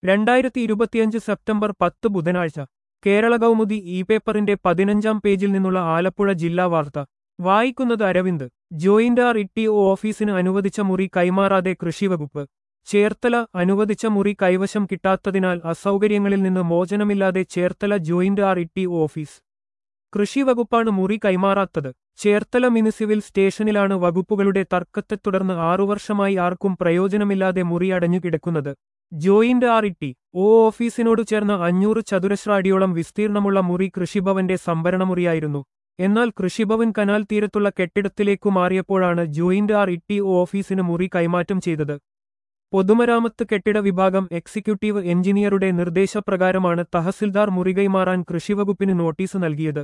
രണ്ടായിരത്തി ഇരുപത്തിയഞ്ച് സെപ്റ്റംബർ പത്ത് ബുധനാഴ്ച കേരള കൗമുദി ഇ പേപ്പറിന്റെ പതിനഞ്ചാം പേജിൽ നിന്നുള്ള ആലപ്പുഴ ജില്ലാ വാർത്ത വായിക്കുന്നത് അരവിന്ദ് ജോയിന്റ് ആർ ഇ ഓഫീസിന് അനുവദിച്ച മുറി കൈമാറാതെ കൃഷിവകുപ്പ് ചേർത്തല അനുവദിച്ച മുറി കൈവശം കിട്ടാത്തതിനാൽ അസൗകര്യങ്ങളിൽ നിന്ന് മോചനമില്ലാതെ Cherthala joint R E office കൃഷി വകുപ്പാണ് മുറി കൈമാറാത്തത് ചേർത്തല മുനിസിപ്പൽ സ്റ്റേഷനിലാണ് വകുപ്പുകളുടെ തർക്കത്തെ തുടർന്ന് ആറുവർഷമായി ആർക്കും പ്രയോജനമില്ലാതെ മുറി അടഞ്ഞു കിടക്കുന്നത് ജോയിന്റ് ആർ ഇ ഒ ഓഫീസിനോട് ചേർന്ന അഞ്ഞൂറ് ചതുരശ്ര അടിയോളം വിസ്തീർണമുള്ള മുറി കൃഷിഭവന്റെ സംഭരണമുറിയായിരുന്നു എന്നാൽ കൃഷിഭവൻ കനാൽ തീരത്തുള്ള കെട്ടിടത്തിലേക്കു മാറിയപ്പോഴാണ് ജോയിന്റ് ആർ ഇ ഓഫീസിന് മുറി കൈമാറ്റം ചെയ്തത് പൊതുമരാമത്ത് കെട്ടിട വിഭാഗം എക്സിക്യൂട്ടീവ് എഞ്ചിനീയറുടെ നിർദ്ദേശപ്രകാരമാണ് തഹസിൽദാർ മുറി കൈമാറാൻ കൃഷിവകുപ്പിന് നോട്ടീസ് നൽകിയത്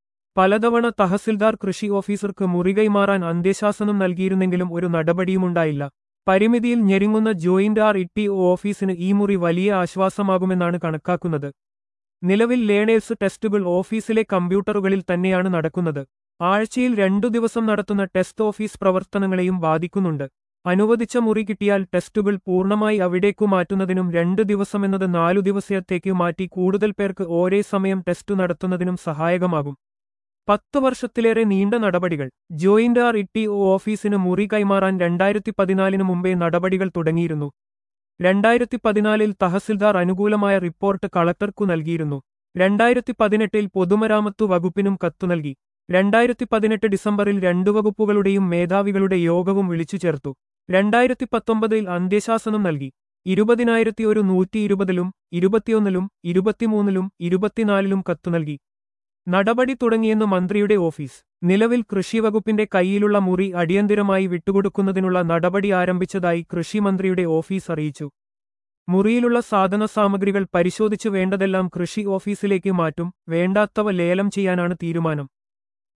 പലതവണ തഹസിൽദാർ കൃഷി ഓഫീസർക്ക് മുറി കൈമാറാൻ അന്ത്യശാസനം നൽകിയിരുന്നെങ്കിലും ഒരു നടപടിയുമുണ്ടായില്ല പരിമിതിയിൽ ഞെരുങ്ങുന്ന ജോയിന്റ് ആർ ഇ ഓഫീസിന് ഈ മുറി വലിയ ആശ്വാസമാകുമെന്നാണ് കണക്കാക്കുന്നത് നിലവിൽ ലേണേഴ്സ് ടെസ്റ്റുകൾ ഓഫീസിലെ കമ്പ്യൂട്ടറുകളിൽ തന്നെയാണ് നടക്കുന്നത് ആഴ്ചയിൽ രണ്ടു ദിവസം നടത്തുന്ന ടെസ്റ്റ് ഓഫീസ് പ്രവർത്തനങ്ങളെയും ബാധിക്കുന്നുണ്ട് അനുവദിച്ച മുറി കിട്ടിയാൽ ടെസ്റ്റുകൾ പൂർണ്ണമായി അവിടേക്കു മാറ്റുന്നതിനും രണ്ടു ദിവസമെന്നത് നാലു ദിവസത്തേക്ക് മാറ്റി കൂടുതൽ പേർക്ക് ഒരേ സമയം ടെസ്റ്റ് നടത്തുന്നതിനും സഹായകമാകും പത്തു വർഷത്തിലേറെ നീണ്ട നടപടികൾ ജോയിന്റ് ആർ ഇ ഓഫീസിന് മുറി കൈമാറാൻ രണ്ടായിരത്തി പതിനാലിന് മുമ്പേ നടപടികൾ തുടങ്ങിയിരുന്നു രണ്ടായിരത്തി പതിനാലിൽ തഹസിൽദാർ അനുകൂലമായ റിപ്പോർട്ട് കളക്ടർക്കു നൽകിയിരുന്നു രണ്ടായിരത്തി പതിനെട്ടിൽ പൊതുമരാമത്തു വകുപ്പിനും കത്തു നൽകി രണ്ടായിരത്തി പതിനെട്ട് ഡിസംബറിൽ രണ്ടു വകുപ്പുകളുടെയും മേധാവികളുടെ യോഗവും വിളിച്ചു ചേർത്തു രണ്ടായിരത്തി പത്തൊമ്പതിൽ അന്ത്യശാസനം നൽകി ഇരുപതിനായിരത്തി ഒരു നൂറ്റി ഇരുപതിലും ഇരുപത്തിയൊന്നിലും ഇരുപത്തിമൂന്നിലും ഇരുപത്തിനാലിലും കത്തു നൽകി നടപടി തുടങ്ങിയെന്ന് മന്ത്രിയുടെ ഓഫീസ് നിലവിൽ കൃഷിവകുപ്പിന്റെ കൈയിലുള്ള മുറി അടിയന്തിരമായി വിട്ടുകൊടുക്കുന്നതിനുള്ള നടപടി ആരംഭിച്ചതായി കൃഷിമന്ത്രിയുടെ ഓഫീസ് അറിയിച്ചു മുറിയിലുള്ള സാധന സാമഗ്രികൾ പരിശോധിച്ച് വേണ്ടതെല്ലാം കൃഷി ഓഫീസിലേക്ക് മാറ്റും വേണ്ടാത്തവ ലേലം ചെയ്യാനാണ് തീരുമാനം